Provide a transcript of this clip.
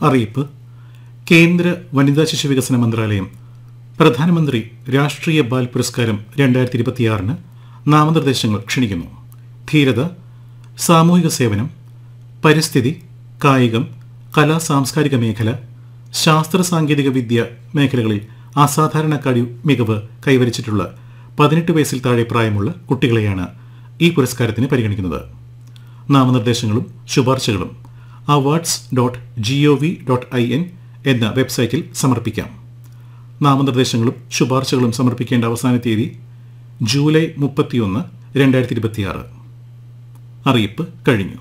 അറിയിപ്പ് കേന്ദ്ര വനിതാ ശിശു വികസന മന്ത്രാലയം പ്രധാനമന്ത്രി രാഷ്ട്രീയ ബാൽ പുരസ്കാരം രണ്ടായിരത്തി ഇരുപത്തിയാറിന് നാമനിർദ്ദേശങ്ങൾ ക്ഷണിക്കുന്നു ധീരത സാമൂഹിക സേവനം പരിസ്ഥിതി കായികം കലാ സാംസ്കാരിക മേഖല ശാസ്ത്ര സാങ്കേതിക വിദ്യ മേഖലകളിൽ അസാധാരണ കഴിവ് മികവ് കൈവരിച്ചിട്ടുള്ള പതിനെട്ട് വയസ്സിൽ താഴെ പ്രായമുള്ള കുട്ടികളെയാണ് ഈ പുരസ്കാരത്തിന് പരിഗണിക്കുന്നത് നാമനിർദ്ദേശങ്ങളും ശുപാർശകളും awards dot G O V dot I N എന്ന വെബ്സൈറ്റിൽ സമർപ്പിക്കാം നാമനിർദ്ദേശങ്ങളും ശുപാർശകളും സമർപ്പിക്കേണ്ട അവസാന തീയതി ജൂലൈ മുപ്പത്തിയൊന്ന് രണ്ടായിരത്തി ഇരുപത്തിയാറ് അറിയിപ്പ് കഴിഞ്ഞു